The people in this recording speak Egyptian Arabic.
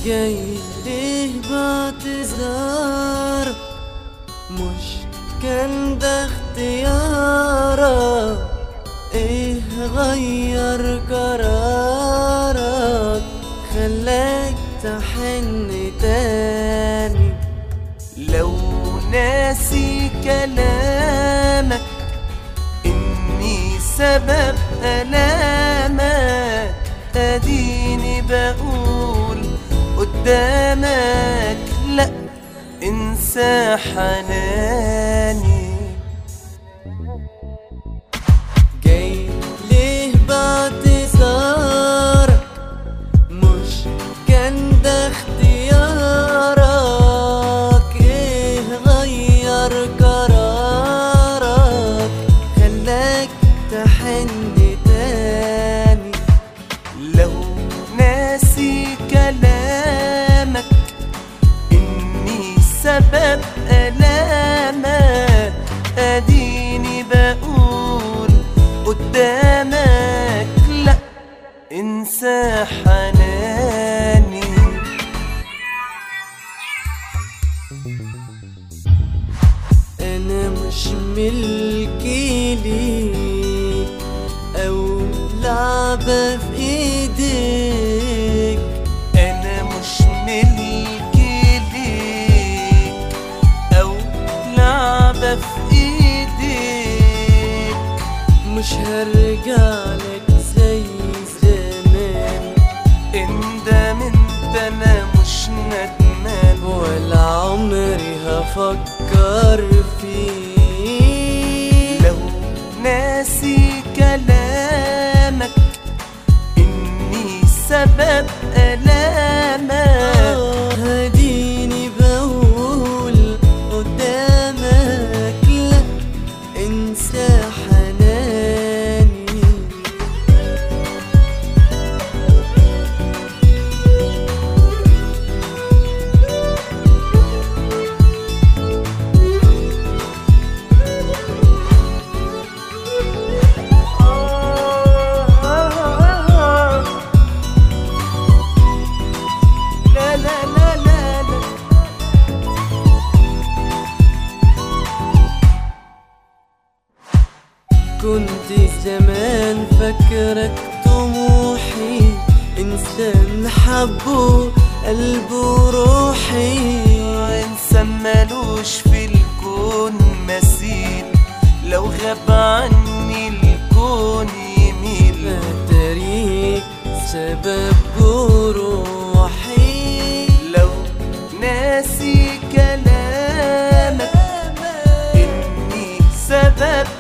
جاي ليه باعتذار مش كان ده اختيارك ايه غير قرارك خلاك تحن تاني لو ناسي كلامك إني سبب ألامك أديني بقول قدامك لأ انسى حناني جاي ليه باعتذارك مش كان ده اختيارك ايه غير قرارك خلاك تحن تاني لو ناسي كلامك إني سبب ألامك أديني بقول قدامك لأ انسى حناني انا مش ملكي ليك او لعبة في ايديك أنا مش ملكي ليك أو لعبة في إيديك مش هرجع لك زي زمان اندم انت أنا مش ندمان ولا عمري هفكر فيك لو ناسي كلامك إني سبب ألامك هديني بقول قدامك لا انسى حناني لا لا لا لا لا كنت زمان فاكرك طموحي انسان حبه قلبه وروحي انسان ملوش في الكون مثيل لو غاب عني الكون يميل فتريك سبب جروحي لو ناسي كلامك إني سبب